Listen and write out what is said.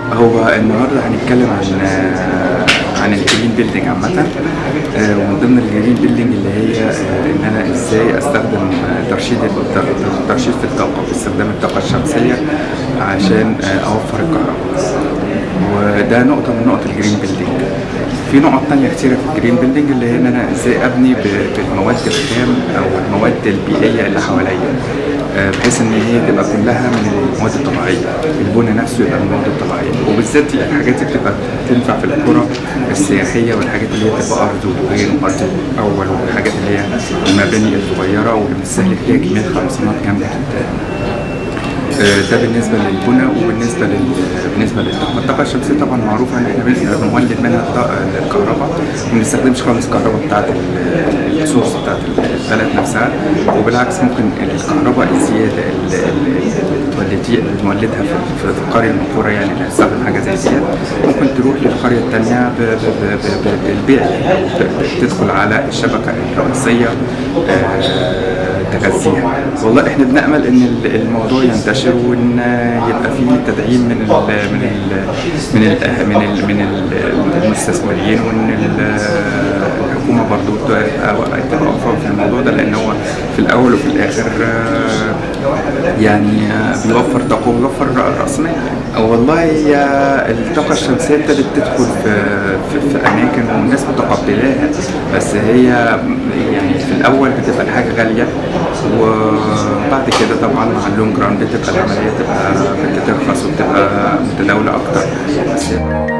هو النهارده هنتكلم عن عن الجرين بيلدينج عامة آه، ومن ضمن الجرين بيلدينج اللي هي آه، ان انا ازاي استخدم آه، ترشيد الت- ترشيد في الطاقة باستخدام الطاقة الشمسية عشان آه، اوفر الكهرباء وده نقطة من نقط الجرين بيلدينج في نقط تانية كتيرة في الجرين بيلدينج اللي هي ان انا ازاي ابني ب- بالمواد الخام او المواد البيئية اللي حواليا آه، بحيث ان هي تبقى كلها من المواد الطبيعيه البنى نفسه يبقى من المواد الطبيعيه وبالذات دي الحاجات اللي بتبقى تنفع في القرى السياحيه والحاجات اللي هي بتبقى ارض ودورين وارض اول والحاجات اللي هي المباني الصغيره واللي بتستهلك فيها كميات خرسانات جامده جدا آه، ده بالنسبه للبنى وبالنسبه لل بالنسبه للطاقه، الطاقه الشمسيه طبعا معروفه ان احنا بنقدر نولد منها الط- الكهرباء وما بنستخدمش خالص الكهرباء بتاعت ال- السورس بتاعت البلد نفسها وبالعكس ممكن الكهرباء الزياده اللي اللي تولدي نولدها في في القريه المنقوره يعني اللي هنستخدم حاجه زي كده ممكن تروح للقريه الثانيه بالبيع يعني ب- ب- تدخل على الشبكه الرئيسيه آه، تغذيها والله احنا بنامل ان ال- الموضوع ينتشر وان يبقى فيه تدعيم من ال من ال من ال من ال من ال- المستثمرين وان ال- الحكومه برضو تبقى تبقى واقفه في الموضوع ده لان هو في الاول وفي الاخر آه، يعني آه، بيوفر طاقه وبيوفر راس مال والله هي الطاقه الشمسيه ابتدت تدخل في في, في اماكن والناس متقبلاها بس هي يعني في الاول بتبقى الحاجه غاليه وبعد كده طبعا مع اللونج ران بتبقى العمليه تبقى بترخص وبتبقى متداوله اكتر بس